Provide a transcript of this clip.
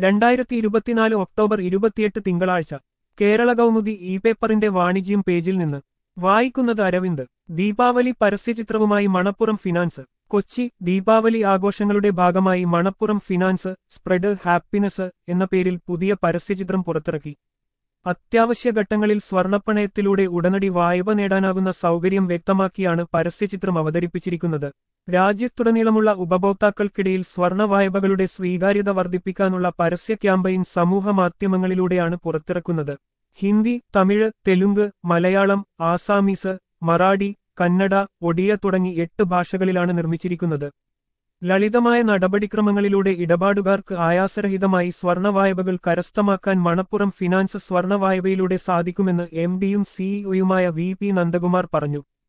രണ്ടായിരത്തി ഇരുപത്തിനാല് ഒക്ടോബർ ഇരുപത്തിയെട്ട് തിങ്കളാഴ്ച കേരള കൗമുദി ഇ പേപ്പറിന്റെ വാണിജ്യം പേജിൽ നിന്ന് വായിക്കുന്നത് അരവിന്ദ് ദീപാവലി പരസ്യചിത്രവുമായി മണപ്പുറം ഫിനാൻസ് കൊച്ചി ദീപാവലി ആഘോഷങ്ങളുടെ ഭാഗമായി മണപ്പുറം ഫിനാൻസ് സ്പ്രെഡ് ഹാപ്പിനെസ് എന്ന പേരിൽ പുതിയ പരസ്യചിത്രം പുറത്തിറക്കി അത്യാവശ്യ ഘട്ടങ്ങളിൽ സ്വർണ്ണപ്പണയത്തിലൂടെ ഉടനടി വായ്പ നേടാനാകുന്ന സൗകര്യം വ്യക്തമാക്കിയാണ് പരസ്യചിത്രം അവതരിപ്പിച്ചിരിക്കുന്നത് രാജ്യത്തുടനീളമുള്ള ഉപഭോക്താക്കൾക്കിടയിൽ സ്വർണ്ണ വായ്പകളുടെ സ്വീകാര്യത വർദ്ധിപ്പിക്കാനുള്ള പരസ്യ ക്യാമ്പയിൻ സമൂഹ മാധ്യമങ്ങളിലൂടെയാണ് പുറത്തിറക്കുന്നത് ഹിന്ദി തമിഴ് തെലുങ്ക് മലയാളം ആസാമീസ് മറാഠി കന്നഡ ഒഡിയ തുടങ്ങി എട്ട് ഭാഷകളിലാണ് നിർമ്മിച്ചിരിക്കുന്നത് ലളിതമായ നടപടിക്രമങ്ങളിലൂടെ ഇടപാടുകാർക്ക് ആയാസരഹിതമായി സ്വർണ്ണ വായ്പകൾ കരസ്ഥമാക്കാൻ മണപ്പുറം ഫിനാൻസ് സ്വർണ്ണ വായ്പയിലൂടെ സാധിക്കുമെന്ന് എം ഡിയും സിഇഒയുമായ വി പി നന്ദകുമാർ പറഞ്ഞു